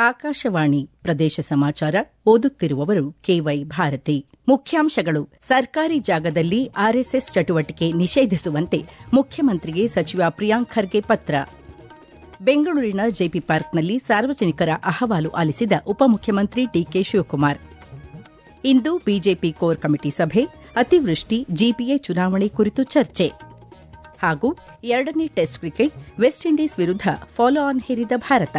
ಆಕಾಶವಾಣಿ ಪ್ರದೇಶ ಸಮಾಚಾರ ಓದುತ್ತಿರುವವರು ಕೆವೈ ಭಾರತಿ ಮುಖ್ಯಾಂಶಗಳು ಸರ್ಕಾರಿ ಜಾಗದಲ್ಲಿ ಆರ್ಎಸ್ಎಸ್ ಚಟುವಟಿಕೆ ನಿಷೇಧಿಸುವಂತೆ ಮುಖ್ಯಮಂತ್ರಿಗೆ ಸಚಿವ ಪ್ರಿಯಾಂಕ್ ಖರ್ಗೆ ಪತ್ರ ಬೆಂಗಳೂರಿನ ಜೆಪಿ ಪಾರ್ಕ್ನಲ್ಲಿ ಸಾರ್ವಜನಿಕರ ಅಹವಾಲು ಆಲಿಸಿದ ಉಪಮುಖ್ಯಮಂತ್ರಿ ಡಿಕೆ ಶಿವಕುಮಾರ್ ಇಂದು ಬಿಜೆಪಿ ಕೋರ್ ಕಮಿಟಿ ಸಭೆ ಅತಿವೃಷ್ಟಿ ಜಿಪಿಎ ಚುನಾವಣೆ ಕುರಿತು ಚರ್ಚೆ ಹಾಗೂ ಎರಡನೇ ಟೆಸ್ಟ್ ಕ್ರಿಕೆಟ್ ವೆಸ್ಟ್ ಇಂಡೀಸ್ ವಿರುದ್ಧ ಫಾಲೋ ಆನ್ ಹೇರಿದ ಭಾರತ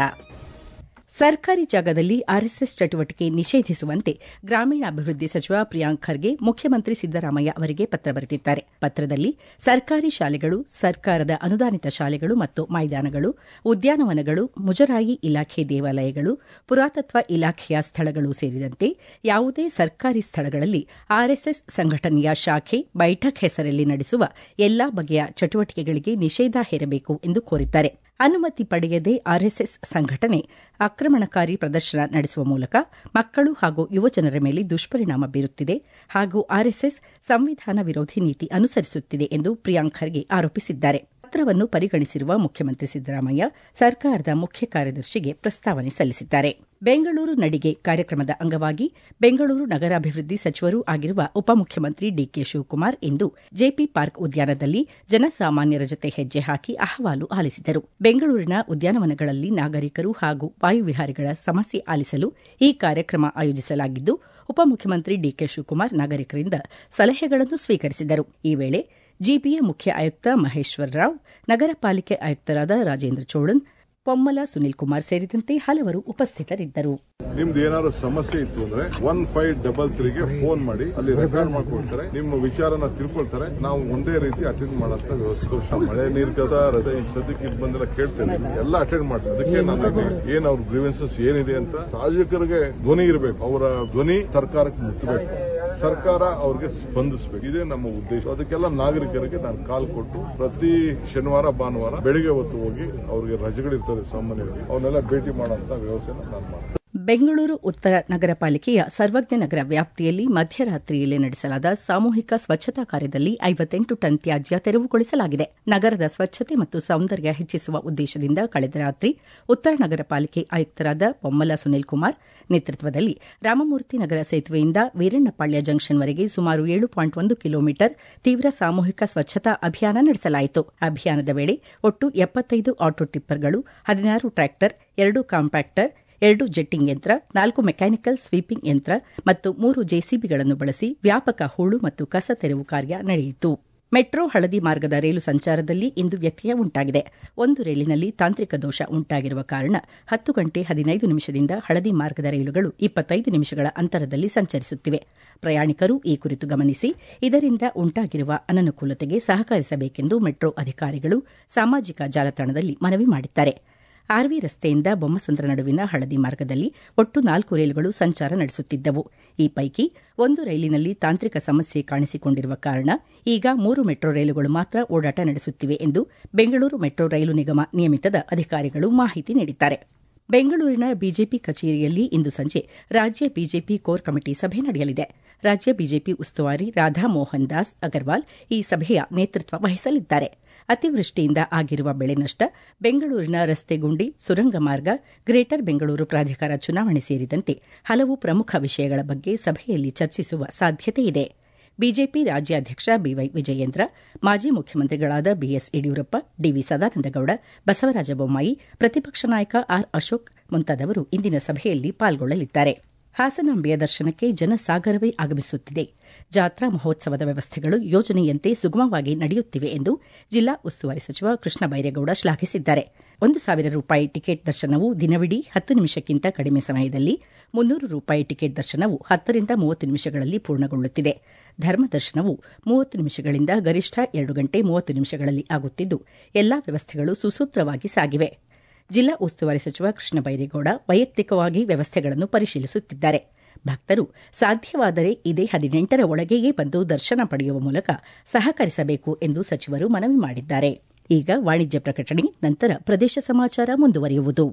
ಸರ್ಕಾರಿ ಜಾಗದಲ್ಲಿ ಆರ್ಎಸ್ಎಸ್ ಚಟುವಟಿಕೆ ನಿಷೇಧಿಸುವಂತೆ ಗ್ರಾಮೀಣಾಭಿವೃದ್ಧಿ ಸಚಿವ ಪ್ರಿಯಾಂಕ್ ಖರ್ಗೆ ಮುಖ್ಯಮಂತ್ರಿ ಸಿದ್ದರಾಮಯ್ಯ ಅವರಿಗೆ ಪತ್ರ ಬರೆದಿದ್ದಾರೆ ಪತ್ರದಲ್ಲಿ ಸರ್ಕಾರಿ ಶಾಲೆಗಳು ಸರ್ಕಾರದ ಅನುದಾನಿತ ಶಾಲೆಗಳು ಮತ್ತು ಮೈದಾನಗಳು ಉದ್ಯಾನವನಗಳು ಮುಜರಾಯಿ ಇಲಾಖೆ ದೇವಾಲಯಗಳು ಪುರಾತತ್ವ ಇಲಾಖೆಯ ಸ್ಥಳಗಳು ಸೇರಿದಂತೆ ಯಾವುದೇ ಸರ್ಕಾರಿ ಸ್ಥಳಗಳಲ್ಲಿ ಆರ್ಎಸ್ಎಸ್ ಸಂಘಟನೆಯ ಶಾಖೆ ಬೈಠಕ್ ಹೆಸರಲ್ಲಿ ನಡೆಸುವ ಎಲ್ಲಾ ಬಗೆಯ ಚಟುವಟಿಕೆಗಳಿಗೆ ನಿಷೇಧ ಹೇರಬೇಕು ಎಂದು ಕೋರಿದ್ದಾರೆ ಅನುಮತಿ ಪಡೆಯದೆ ಆರ್ಎಸ್ಎಸ್ ಸಂಘಟನೆ ಆಕ್ರಮಣಕಾರಿ ಪ್ರದರ್ಶನ ನಡೆಸುವ ಮೂಲಕ ಮಕ್ಕಳು ಹಾಗೂ ಯುವಜನರ ಮೇಲೆ ದುಷ್ಪರಿಣಾಮ ಬೀರುತ್ತಿದೆ ಹಾಗೂ ಆರ್ಎಸ್ಎಸ್ ಸಂವಿಧಾನ ವಿರೋಧಿ ನೀತಿ ಅನುಸರಿಸುತ್ತಿದೆ ಎಂದು ಪ್ರಿಯಾಂಕ್ ಖರ್ಗೆ ಆರೋಪಿಸಿದ್ದಾರೆ ಪತ್ರವನ್ನು ಪರಿಗಣಿಸಿರುವ ಮುಖ್ಯಮಂತ್ರಿ ಸಿದ್ದರಾಮಯ್ಯ ಸರ್ಕಾರದ ಮುಖ್ಯ ಕಾರ್ಯದರ್ಶಿಗೆ ಪ್ರಸ್ತಾವನೆ ಸಲ್ಲಿಸಿದ್ದಾರೆ ಬೆಂಗಳೂರು ನಡಿಗೆ ಕಾರ್ಯಕ್ರಮದ ಅಂಗವಾಗಿ ಬೆಂಗಳೂರು ನಗರಾಭಿವೃದ್ಧಿ ಸಚಿವರೂ ಆಗಿರುವ ಉಪಮುಖ್ಯಮಂತ್ರಿ ಡಿಕೆ ಶಿವಕುಮಾರ್ ಇಂದು ಜೆಪಿ ಪಾರ್ಕ್ ಉದ್ಯಾನದಲ್ಲಿ ಜನಸಾಮಾನ್ಯರ ಜೊತೆ ಹೆಜ್ಜೆ ಹಾಕಿ ಅಹವಾಲು ಆಲಿಸಿದರು ಬೆಂಗಳೂರಿನ ಉದ್ಯಾನವನಗಳಲ್ಲಿ ನಾಗರಿಕರು ಹಾಗೂ ವಾಯುವಿಹಾರಿಗಳ ಸಮಸ್ಯೆ ಆಲಿಸಲು ಈ ಕಾರ್ಯಕ್ರಮ ಆಯೋಜಿಸಲಾಗಿದ್ದು ಉಪಮುಖ್ಯಮಂತ್ರಿ ಡಿಕೆ ಶಿವಕುಮಾರ್ ನಾಗರಿಕರಿಂದ ಸಲಹೆಗಳನ್ನು ಸ್ವೀಕರಿಸಿದರು ಈ ವೇಳೆ ಜಿಪಿಎ ಮುಖ್ಯ ಆಯುಕ್ತ ಮಹೇಶ್ವರ್ ರಾವ್ ನಗರ ಪಾಲಿಕೆ ಆಯುಕ್ತರಾದ ರಾಜೇಂದ್ರ ಚೋಳನ್ ಪೊಮ್ಮಲ ಸುನಿಲ್ ಕುಮಾರ್ ಸೇರಿದಂತೆ ಹಲವರು ಉಪಸ್ಥಿತರಿದ್ದರು ನಿಮ್ದು ಏನಾದ್ರು ಸಮಸ್ಯೆ ಇತ್ತು ಅಂದ್ರೆ ಒನ್ ಫೈವ್ ಡಬಲ್ ತ್ರೀಗೆ ಫೋನ್ ಮಾಡಿ ಅಲ್ಲಿ ರೆಕಾರ್ಡ್ ಮಾಡ್ಕೊಳ್ತಾರೆ ನಿಮ್ಮ ವಿಚಾರನ ತಿಳ್ಕೊಳ್ತಾರೆ ನಾವು ಒಂದೇ ರೀತಿ ಅಟೆಂಡ್ ಮಾಡಂತ ವ್ಯವಸ್ಥೆ ಮಳೆ ನೀರ್ ಕಸ ರಸ ಈಗ ಸದ್ಯಕ್ಕೆ ಇಲ್ಲಿ ಬಂದೆಲ್ಲ ಕೇಳ್ತೇನೆ ಎಲ್ಲ ಅಟೆಂಡ್ ಮಾಡ್ತಾರೆ ಅದಕ್ಕೆ ನಾನು ಇಲ್ಲಿ ಏನ್ ಅವ್ರ ಗ್ರೀವೆನ್ಸಸ್ ಏನಿದೆ ಅಂತ ಸಾರ್ವಜನಿಕರಿಗೆ ಧ್ವನಿ ಇರಬೇಕು ಅವರ ಧ್ವನಿ ಸರ್ಕಾರಕ್ಕೆ ಮುಟ್ಟಬೇಕು ಸರ್ಕಾರ ಅವ್ರಿಗೆ ಸ್ಪಂದಿಸಬೇಕು ಇದೇ ನಮ್ಮ ಉದ್ದೇಶ ಅದಕ್ಕೆಲ್ಲ ನಾಗರಿಕರಿಗೆ ನಾನು ಕಾಲ್ ಕೊಟ್ಟು ಪ್ರತಿ ಶನಿವಾರ ಭಾನುವಾರ ಬೆಳಿಗ್ಗೆ ಹೊತ್ತು ಹೋಗಿ ಅವ್ರಿಗೆ ರಜೆಗಳಿರ್ತದೆ ಸಾಮಾನ್ಯವಾಗಿ ಅವನ್ನೆಲ್ಲ ಭೇಟಿ ಮಾಡೋಂತ ವ್ಯವಸ್ಥೆನ ನಾನು ಮಾಡ್ತೀನಿ ಬೆಂಗಳೂರು ಉತ್ತರ ನಗರ ಪಾಲಿಕೆಯ ಸರ್ವಜ್ಞ ನಗರ ವ್ಯಾಪ್ತಿಯಲ್ಲಿ ಮಧ್ಯರಾತ್ರಿಯಲ್ಲಿ ನಡೆಸಲಾದ ಸಾಮೂಹಿಕ ಸ್ವಚ್ಛತಾ ಕಾರ್ಯದಲ್ಲಿ ಐವತ್ತೆಂಟು ಟನ್ ತ್ಯಾಜ್ಯ ತೆರವುಗೊಳಿಸಲಾಗಿದೆ ನಗರದ ಸ್ವಚ್ಛತೆ ಮತ್ತು ಸೌಂದರ್ಯ ಹೆಚ್ಚಿಸುವ ಉದ್ದೇಶದಿಂದ ಕಳೆದ ರಾತ್ರಿ ಉತ್ತರ ನಗರ ಪಾಲಿಕೆ ಆಯುಕ್ತರಾದ ಬೊಮ್ಮಲ ಸುನಿಲ್ ಕುಮಾರ್ ನೇತೃತ್ವದಲ್ಲಿ ರಾಮಮೂರ್ತಿ ನಗರ ಸೇತುವೆಯಿಂದ ವೀರಣ್ಣಪಾಳ್ಯ ಜಂಕ್ಷನ್ವರೆಗೆ ಸುಮಾರು ಏಳು ಪಾಯಿಂಟ್ ಒಂದು ಕಿಲೋಮೀಟರ್ ತೀವ್ರ ಸಾಮೂಹಿಕ ಸ್ವಚ್ಛತಾ ಅಭಿಯಾನ ನಡೆಸಲಾಯಿತು ಅಭಿಯಾನದ ವೇಳೆ ಒಟ್ಟು ಎಪ್ಪತ್ತೈದು ಆಟೋ ಟಿಪ್ಪರ್ಗಳು ಹದಿನಾರು ಟ್ರ್ಯಾಕ್ಟರ್ ಎರಡು ಕಾಂಪ್ಯಾಕ್ಟರ್ ಎರಡು ಜೆಟ್ಟಿಂಗ್ ಯಂತ್ರ ನಾಲ್ಕು ಮೆಕ್ಯಾನಿಕಲ್ ಸ್ವೀಪಿಂಗ್ ಯಂತ್ರ ಮತ್ತು ಮೂರು ಜೆಸಿಬಿಗಳನ್ನು ಬಳಸಿ ವ್ಯಾಪಕ ಹೂಳು ಮತ್ತು ಕಸ ತೆರವು ಕಾರ್ಯ ನಡೆಯಿತು ಮೆಟ್ರೋ ಹಳದಿ ಮಾರ್ಗದ ರೈಲು ಸಂಚಾರದಲ್ಲಿ ಇಂದು ವ್ಯತ್ಯಯ ಉಂಟಾಗಿದೆ ಒಂದು ರೈಲಿನಲ್ಲಿ ತಾಂತ್ರಿಕ ದೋಷ ಉಂಟಾಗಿರುವ ಕಾರಣ ಹತ್ತು ಗಂಟೆ ಹದಿನೈದು ನಿಮಿಷದಿಂದ ಹಳದಿ ಮಾರ್ಗದ ರೈಲುಗಳು ಇಪ್ಪತ್ತೈದು ನಿಮಿಷಗಳ ಅಂತರದಲ್ಲಿ ಸಂಚರಿಸುತ್ತಿವೆ ಪ್ರಯಾಣಿಕರು ಈ ಕುರಿತು ಗಮನಿಸಿ ಇದರಿಂದ ಉಂಟಾಗಿರುವ ಅನನುಕೂಲತೆಗೆ ಸಹಕರಿಸಬೇಕೆಂದು ಮೆಟ್ರೋ ಅಧಿಕಾರಿಗಳು ಸಾಮಾಜಿಕ ಜಾಲತಾಣದಲ್ಲಿ ಮನವಿ ಮಾಡಿದ್ದಾರೆ ಆರ್ವಿ ರಸ್ತೆಯಿಂದ ಬೊಮ್ಮಸಂದ್ರ ನಡುವಿನ ಹಳದಿ ಮಾರ್ಗದಲ್ಲಿ ಒಟ್ಟು ನಾಲ್ಕು ರೈಲುಗಳು ಸಂಚಾರ ನಡೆಸುತ್ತಿದ್ದವು ಈ ಪೈಕಿ ಒಂದು ರೈಲಿನಲ್ಲಿ ತಾಂತ್ರಿಕ ಸಮಸ್ಯೆ ಕಾಣಿಸಿಕೊಂಡಿರುವ ಕಾರಣ ಈಗ ಮೂರು ಮೆಟ್ರೋ ರೈಲುಗಳು ಮಾತ್ರ ಓಡಾಟ ನಡೆಸುತ್ತಿವೆ ಎಂದು ಬೆಂಗಳೂರು ಮೆಟ್ರೋ ರೈಲು ನಿಗಮ ನಿಯಮಿತದ ಅಧಿಕಾರಿಗಳು ಮಾಹಿತಿ ನೀಡಿದ್ದಾರೆ ಬೆಂಗಳೂರಿನ ಬಿಜೆಪಿ ಕಚೇರಿಯಲ್ಲಿ ಇಂದು ಸಂಜೆ ರಾಜ್ಯ ಬಿಜೆಪಿ ಕೋರ್ ಕಮಿಟಿ ಸಭೆ ನಡೆಯಲಿದೆ ರಾಜ್ಯ ಬಿಜೆಪಿ ಉಸ್ತುವಾರಿ ರಾಧಾ ಮೋಹನ್ ದಾಸ್ ಅಗರ್ವಾಲ್ ಈ ಸಭೆಯ ನೇತೃತ್ವ ವಹಿಸಲಿದ್ದಾರೆ ಅತಿವೃಷ್ಟಿಯಿಂದ ಆಗಿರುವ ಬೆಳೆ ನಷ್ಟ ಬೆಂಗಳೂರಿನ ರಸ್ತೆ ಗುಂಡಿ ಸುರಂಗ ಮಾರ್ಗ ಗ್ರೇಟರ್ ಬೆಂಗಳೂರು ಪ್ರಾಧಿಕಾರ ಚುನಾವಣೆ ಸೇರಿದಂತೆ ಹಲವು ಪ್ರಮುಖ ವಿಷಯಗಳ ಬಗ್ಗೆ ಸಭೆಯಲ್ಲಿ ಚರ್ಚಿಸುವ ಸಾಧ್ಯತೆಯಿದೆ ಬಿಜೆಪಿ ರಾಜ್ಯಾಧ್ಯಕ್ಷ ಬಿವೈ ವಿಜಯೇಂದ್ರ ಮಾಜಿ ಮುಖ್ಯಮಂತ್ರಿಗಳಾದ ಬಿಎಸ್ ಯಡಿಯೂರಪ್ಪ ಡಿವಿ ಸದಾನಂದಗೌಡ ಬಸವರಾಜ ಬೊಮ್ಮಾಯಿ ಪ್ರತಿಪಕ್ಷ ನಾಯಕ ಆರ್ ಅಶೋಕ್ ಮುಂತಾದವರು ಇಂದಿನ ಸಭೆಯಲ್ಲಿ ಪಾಲ್ಗೊಳ್ಳಲಿದ್ದಾರೆ ಹಾಸನಾಂಬೆಯ ದರ್ಶನಕ್ಕೆ ಜನಸಾಗರವೇ ಆಗಮಿಸುತ್ತಿದೆ ಜಾತ್ರಾ ಮಹೋತ್ಸವದ ವ್ಯವಸ್ಥೆಗಳು ಯೋಜನೆಯಂತೆ ಸುಗಮವಾಗಿ ನಡೆಯುತ್ತಿವೆ ಎಂದು ಜಿಲ್ಲಾ ಉಸ್ತುವಾರಿ ಸಚಿವ ಕೃಷ್ಣ ಬೈರೇಗೌಡ ಶ್ಲಾಘಿಸಿದ್ದಾರೆ ಒಂದು ಸಾವಿರ ರೂಪಾಯಿ ಟಿಕೆಟ್ ದರ್ಶನವು ದಿನವಿಡೀ ಹತ್ತು ನಿಮಿಷಕ್ಕಿಂತ ಕಡಿಮೆ ಸಮಯದಲ್ಲಿ ಮುನ್ನೂರು ರೂಪಾಯಿ ಟಿಕೆಟ್ ದರ್ಶನವು ಹತ್ತರಿಂದ ಮೂವತ್ತು ನಿಮಿಷಗಳಲ್ಲಿ ಪೂರ್ಣಗೊಳ್ಳುತ್ತಿದೆ ಧರ್ಮ ದರ್ಶನವು ಮೂವತ್ತು ನಿಮಿಷಗಳಿಂದ ಗರಿಷ್ಠ ಎರಡು ಗಂಟೆ ಮೂವತ್ತು ನಿಮಿಷಗಳಲ್ಲಿ ಆಗುತ್ತಿದ್ದು ಎಲ್ಲಾ ವ್ಯವಸ್ಥೆಗಳು ಸುಸೂತ್ರವಾಗಿ ಸಾಗಿವೆ ಜಿಲ್ಲಾ ಉಸ್ತುವಾರಿ ಸಚಿವ ಕೃಷ್ಣ ಬೈರೇಗೌಡ ವೈಯಕ್ತಿಕವಾಗಿ ವ್ಯವಸ್ಥೆಗಳನ್ನು ಪರಿಶೀಲಿಸುತ್ತಿದ್ದಾರೆ ಭಕ್ತರು ಸಾಧ್ಯವಾದರೆ ಇದೇ ಹದಿನೆಂಟರ ಒಳಗೆಯೇ ಬಂದು ದರ್ಶನ ಪಡೆಯುವ ಮೂಲಕ ಸಹಕರಿಸಬೇಕು ಎಂದು ಸಚಿವರು ಮನವಿ ಮಾಡಿದ್ದಾರೆ ಈಗ ವಾಣಿಜ್ಯ ಪ್ರಕಟಣೆ ನಂತರ ಪ್ರದೇಶ ಸಮಾಚಾರ ಮುಂದುವರಿಯುವುದು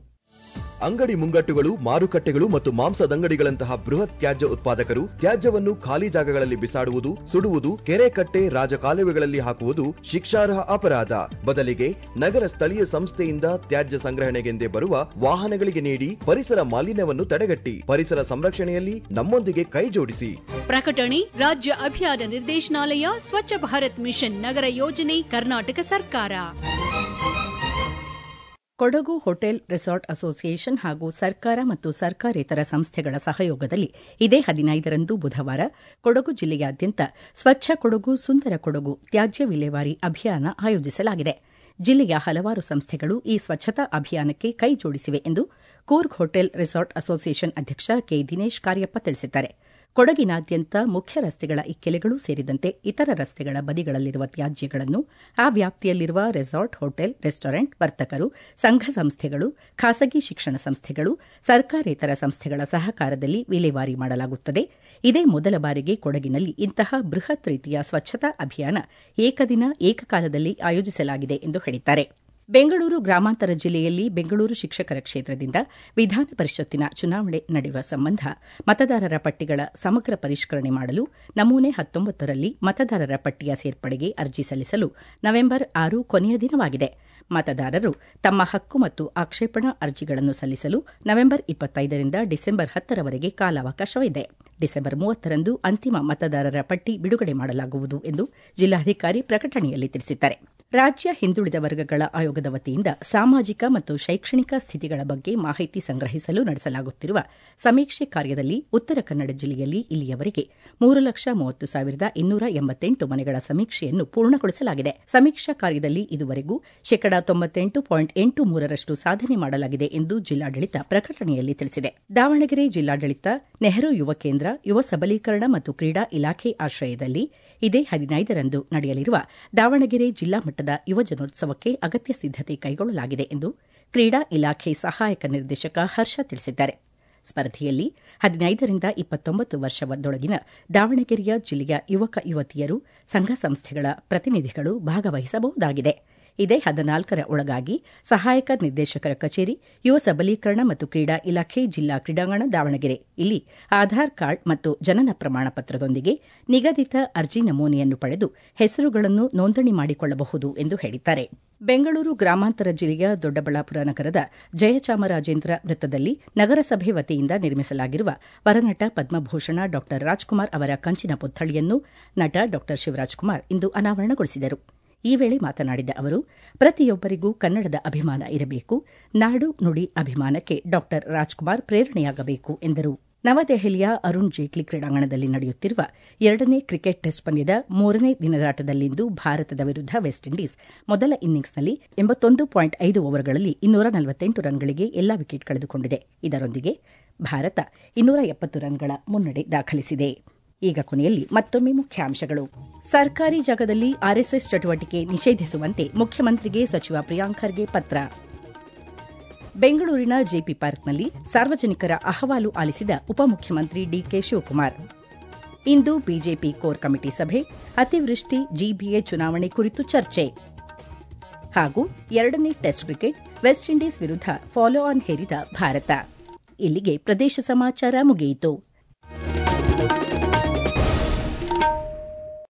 ಅಂಗಡಿ ಮುಂಗಟ್ಟುಗಳು ಮಾರುಕಟ್ಟೆಗಳು ಮತ್ತು ಮಾಂಸದಂಗಡಿಗಳಂತಹ ಬೃಹತ್ ತ್ಯಾಜ್ಯ ಉತ್ಪಾದಕರು ತ್ಯಾಜ್ಯವನ್ನು ಖಾಲಿ ಜಾಗಗಳಲ್ಲಿ ಬಿಸಾಡುವುದು ಸುಡುವುದು ಕೆರೆ ಕಟ್ಟೆ ರಾಜಕಾಲುವೆಗಳಲ್ಲಿ ಹಾಕುವುದು ಶಿಕ್ಷಾರ್ಹ ಅಪರಾಧ ಬದಲಿಗೆ ನಗರ ಸ್ಥಳೀಯ ಸಂಸ್ಥೆಯಿಂದ ತ್ಯಾಜ್ಯ ಸಂಗ್ರಹಣೆಗೆಂದೇ ಬರುವ ವಾಹನಗಳಿಗೆ ನೀಡಿ ಪರಿಸರ ಮಾಲಿನ್ಯವನ್ನು ತಡೆಗಟ್ಟಿ ಪರಿಸರ ಸಂರಕ್ಷಣೆಯಲ್ಲಿ ನಮ್ಮೊಂದಿಗೆ ಕೈ ಜೋಡಿಸಿ ಪ್ರಕಟಣೆ ರಾಜ್ಯ ಅಭಿಯಾನ ನಿರ್ದೇಶನಾಲಯ ಸ್ವಚ್ಛ ಭಾರತ್ ಮಿಷನ್ ನಗರ ಯೋಜನೆ ಕರ್ನಾಟಕ ಸರ್ಕಾರ ಕೊಡಗು ಹೋಟೆಲ್ ರೆಸಾರ್ಟ್ ಅಸೋಸಿಯೇಷನ್ ಹಾಗೂ ಸರ್ಕಾರ ಮತ್ತು ಸರ್ಕಾರೇತರ ಸಂಸ್ಥೆಗಳ ಸಹಯೋಗದಲ್ಲಿ ಇದೇ ಹದಿನೈದರಂದು ಬುಧವಾರ ಕೊಡಗು ಜಿಲ್ಲೆಯಾದ್ಯಂತ ಸ್ವಚ್ಛ ಕೊಡಗು ಸುಂದರ ಕೊಡಗು ತ್ಯಾಜ್ಯ ವಿಲೇವಾರಿ ಅಭಿಯಾನ ಆಯೋಜಿಸಲಾಗಿದೆ ಜಿಲ್ಲೆಯ ಹಲವಾರು ಸಂಸ್ಥೆಗಳು ಈ ಸ್ವಚ್ಛತಾ ಅಭಿಯಾನಕ್ಕೆ ಕೈ ಜೋಡಿಸಿವೆ ಎಂದು ಕೂರ್ಗ್ ಹೋಟೆಲ್ ರೆಸಾರ್ಟ್ ಅಸೋಸಿಯೇಷನ್ ಅಧ್ಯಕ್ಷ ಕೆ ದಿನೇಶ್ ಕಾರ್ಯಪ್ಪ ತಿಳಿಸಿದ್ದಾರೆ ಕೊಡಗಿನಾದ್ಯಂತ ಮುಖ್ಯ ರಸ್ತೆಗಳ ಇಕ್ಕೆಲೆಗಳು ಸೇರಿದಂತೆ ಇತರ ರಸ್ತೆಗಳ ಬದಿಗಳಲ್ಲಿರುವ ತ್ಯಾಜ್ಯಗಳನ್ನು ಆ ವ್ಯಾಪ್ತಿಯಲ್ಲಿರುವ ರೆಸಾರ್ಟ್ ಹೋಟೆಲ್ ರೆಸ್ಟೋರೆಂಟ್ ವರ್ತಕರು ಸಂಘ ಸಂಸ್ಥೆಗಳು ಖಾಸಗಿ ಶಿಕ್ಷಣ ಸಂಸ್ಥೆಗಳು ಸರ್ಕಾರೇತರ ಸಂಸ್ಥೆಗಳ ಸಹಕಾರದಲ್ಲಿ ವಿಲೇವಾರಿ ಮಾಡಲಾಗುತ್ತದೆ ಇದೇ ಮೊದಲ ಬಾರಿಗೆ ಕೊಡಗಿನಲ್ಲಿ ಇಂತಹ ಬೃಹತ್ ರೀತಿಯ ಸ್ವಚ್ಛತಾ ಅಭಿಯಾನ ಏಕದಿನ ಏಕಕಾಲದಲ್ಲಿ ಆಯೋಜಿಸಲಾಗಿದೆ ಎಂದು ಹೇಳಿದ್ದಾರೆ ಬೆಂಗಳೂರು ಗ್ರಾಮಾಂತರ ಜಿಲ್ಲೆಯಲ್ಲಿ ಬೆಂಗಳೂರು ಶಿಕ್ಷಕರ ಕ್ಷೇತ್ರದಿಂದ ವಿಧಾನ ಪರಿಷತ್ತಿನ ಚುನಾವಣೆ ನಡೆಯುವ ಸಂಬಂಧ ಮತದಾರರ ಪಟ್ಟಿಗಳ ಸಮಗ್ರ ಪರಿಷ್ಕರಣೆ ಮಾಡಲು ನಮೂನೆ ಹತ್ತೊಂಬತ್ತರಲ್ಲಿ ಮತದಾರರ ಪಟ್ಟಿಯ ಸೇರ್ಪಡೆಗೆ ಅರ್ಜಿ ಸಲ್ಲಿಸಲು ನವೆಂಬರ್ ಆರು ಕೊನೆಯ ದಿನವಾಗಿದೆ ಮತದಾರರು ತಮ್ಮ ಹಕ್ಕು ಮತ್ತು ಆಕ್ಷೇಪಣಾ ಅರ್ಜಿಗಳನ್ನು ಸಲ್ಲಿಸಲು ನವೆಂಬರ್ ಇಪ್ಪತ್ತೈದರಿಂದ ಡಿಸೆಂಬರ್ ಹತ್ತರವರೆಗೆ ಕಾಲಾವಕಾಶವಿದೆ ಡಿಸೆಂಬರ್ ಮೂವತ್ತರಂದು ಅಂತಿಮ ಮತದಾರರ ಪಟ್ಟಿ ಬಿಡುಗಡೆ ಮಾಡಲಾಗುವುದು ಎಂದು ಜಿಲ್ಲಾಧಿಕಾರಿ ಪ್ರಕಟಣೆಯಲ್ಲಿ ತಿಳಿಸಿದ್ದಾರೆ ರಾಜ್ಯ ಹಿಂದುಳಿದ ವರ್ಗಗಳ ಆಯೋಗದ ವತಿಯಿಂದ ಸಾಮಾಜಿಕ ಮತ್ತು ಶೈಕ್ಷಣಿಕ ಸ್ಥಿತಿಗಳ ಬಗ್ಗೆ ಮಾಹಿತಿ ಸಂಗ್ರಹಿಸಲು ನಡೆಸಲಾಗುತ್ತಿರುವ ಸಮೀಕ್ಷೆ ಕಾರ್ಯದಲ್ಲಿ ಉತ್ತರ ಕನ್ನಡ ಜಿಲ್ಲೆಯಲ್ಲಿ ಇಲ್ಲಿಯವರೆಗೆ ಮೂರು ಲಕ್ಷ ಮೂವತ್ತು ಸಾವಿರದ ಇನ್ನೂರ ಎಂಬತ್ತೆಂಟು ಮನೆಗಳ ಸಮೀಕ್ಷೆಯನ್ನು ಪೂರ್ಣಗೊಳಿಸಲಾಗಿದೆ ಸಮೀಕ್ಷಾ ಕಾರ್ಯದಲ್ಲಿ ಇದುವರೆಗೂ ಶೇಕಡಾ ತೊಂಬತ್ತೆಂಟು ಪಾಯಿಂಟ್ ಎಂಟು ಮೂರರಷ್ಟು ಸಾಧನೆ ಮಾಡಲಾಗಿದೆ ಎಂದು ಜಿಲ್ಲಾಡಳಿತ ಪ್ರಕಟಣೆಯಲ್ಲಿ ತಿಳಿಸಿದೆ ದಾವಣಗೆರೆ ಜಿಲ್ಲಾಡಳಿತ ನೆಹರು ಯುವ ಕೇಂದ್ರ ಯುವ ಸಬಲೀಕರಣ ಮತ್ತು ಕ್ರೀಡಾ ಇಲಾಖೆ ಆಶ್ರಯದಲ್ಲಿ ಇದೇ ಹದಿನೈದರಂದು ನಡೆಯಲಿರುವ ದಾವಣಗೆರೆ ಜಿಲ್ಲಾ ಮಟ್ಟದ ಯುವಜನೋತ್ಸವಕ್ಕೆ ಅಗತ್ಯ ಸಿದ್ದತೆ ಕೈಗೊಳ್ಳಲಾಗಿದೆ ಎಂದು ಕ್ರೀಡಾ ಇಲಾಖೆ ಸಹಾಯಕ ನಿರ್ದೇಶಕ ಹರ್ಷ ತಿಳಿಸಿದ್ದಾರೆ ಸ್ಪರ್ಧೆಯಲ್ಲಿ ಹದಿನೈದರಿಂದ ಇಪ್ಪತ್ತೊಂಬತ್ತು ವರ್ಷದೊಳಗಿನ ದಾವಣಗೆರೆಯ ಜಿಲ್ಲೆಯ ಯುವಕ ಯುವತಿಯರು ಸಂಘ ಸಂಸ್ಥೆಗಳ ಪ್ರತಿನಿಧಿಗಳು ಭಾಗವಹಿಸಬಹುದಾಗಿದೆ ಇದೇ ಹದಿನಾಲ್ಕರ ಒಳಗಾಗಿ ಸಹಾಯಕ ನಿರ್ದೇಶಕರ ಕಚೇರಿ ಯುವ ಸಬಲೀಕರಣ ಮತ್ತು ಕ್ರೀಡಾ ಇಲಾಖೆ ಜಿಲ್ಲಾ ಕ್ರೀಡಾಂಗಣ ದಾವಣಗೆರೆ ಇಲ್ಲಿ ಆಧಾರ್ ಕಾರ್ಡ್ ಮತ್ತು ಜನನ ಪ್ರಮಾಣ ಪತ್ರದೊಂದಿಗೆ ನಿಗದಿತ ಅರ್ಜಿ ನಮೂನೆಯನ್ನು ಪಡೆದು ಹೆಸರುಗಳನ್ನು ನೋಂದಣಿ ಮಾಡಿಕೊಳ್ಳಬಹುದು ಎಂದು ಹೇಳಿದ್ದಾರೆ ಬೆಂಗಳೂರು ಗ್ರಾಮಾಂತರ ಜಿಲ್ಲೆಯ ದೊಡ್ಡಬಳ್ಳಾಪುರ ನಗರದ ಜಯಚಾಮರಾಜೇಂದ್ರ ವೃತ್ತದಲ್ಲಿ ನಗರಸಭೆ ವತಿಯಿಂದ ನಿರ್ಮಿಸಲಾಗಿರುವ ವರನಟ ಪದ್ಮಭೂಷಣ ಡಾ ರಾಜ್ಕುಮಾರ್ ಅವರ ಕಂಚಿನ ಪುತ್ಥಳಿಯನ್ನು ನಟ ಡಾ ಶಿವರಾಜ್ಕುಮಾರ್ ಇಂದು ಅನಾವರಣಗೊಳಿಸಿದರು ಈ ವೇಳೆ ಮಾತನಾಡಿದ ಅವರು ಪ್ರತಿಯೊಬ್ಬರಿಗೂ ಕನ್ನಡದ ಅಭಿಮಾನ ಇರಬೇಕು ನಾಡು ನುಡಿ ಅಭಿಮಾನಕ್ಕೆ ಡಾ ರಾಜ್ಕುಮಾರ್ ಪ್ರೇರಣೆಯಾಗಬೇಕು ಎಂದರು ನವದೆಹಲಿಯ ಅರುಣ್ ಜೇಟ್ಲಿ ಕ್ರೀಡಾಂಗಣದಲ್ಲಿ ನಡೆಯುತ್ತಿರುವ ಎರಡನೇ ಕ್ರಿಕೆಟ್ ಟೆಸ್ಟ್ ಪಂದ್ಯದ ಮೂರನೇ ದಿನದಾಟದಲ್ಲಿಂದು ಭಾರತದ ವಿರುದ್ಧ ವೆಸ್ಟ್ ಇಂಡೀಸ್ ಮೊದಲ ಇನ್ನಿಂಗ್ಸ್ನಲ್ಲಿ ಎಂಬತ್ತೊಂದು ಪಾಯಿಂಟ್ ಐದು ಓವರ್ಗಳಲ್ಲಿ ಇನ್ನೂರ ನಲವತ್ತೆಂಟು ರನ್ಗಳಿಗೆ ಎಲ್ಲಾ ವಿಕೆಟ್ ಕಳೆದುಕೊಂಡಿದೆ ಇದರೊಂದಿಗೆ ಭಾರತ ಇನ್ನೂರ ಎಪ್ಪತ್ತು ರನ್ಗಳ ಮುನ್ನಡೆ ದಾಖಲಿಸಿದೆ ಈಗ ಕೊನೆಯಲ್ಲಿ ಮತ್ತೊಮ್ಮೆ ಮುಖ್ಯಾಂಶಗಳು ಸರ್ಕಾರಿ ಜಾಗದಲ್ಲಿ ಆರ್ಎಸ್ಎಸ್ ಚಟುವಟಿಕೆ ನಿಷೇಧಿಸುವಂತೆ ಮುಖ್ಯಮಂತ್ರಿಗೆ ಸಚಿವ ಪ್ರಿಯಾಂಕ್ ಖರ್ಗೆ ಪತ್ರ ಬೆಂಗಳೂರಿನ ಜೆಪಿ ಪಾರ್ಕ್ನಲ್ಲಿ ಸಾರ್ವಜನಿಕರ ಅಹವಾಲು ಆಲಿಸಿದ ಉಪಮುಖ್ಯಮಂತ್ರಿ ಡಿಕೆ ಶಿವಕುಮಾರ್ ಇಂದು ಬಿಜೆಪಿ ಕೋರ್ ಕಮಿಟಿ ಸಭೆ ಅತಿವೃಷ್ಟಿ ಜಿಬಿಎ ಚುನಾವಣೆ ಕುರಿತು ಚರ್ಚೆ ಹಾಗೂ ಎರಡನೇ ಟೆಸ್ಟ್ ಕ್ರಿಕೆಟ್ ವೆಸ್ಟ್ ಇಂಡೀಸ್ ವಿರುದ್ಧ ಫಾಲೋ ಆನ್ ಹೇರಿದ ಭಾರತ ಇಲ್ಲಿಗೆ ಪ್ರದೇಶ ಸಮಾಚಾರ ಮುಗಿಯಿತು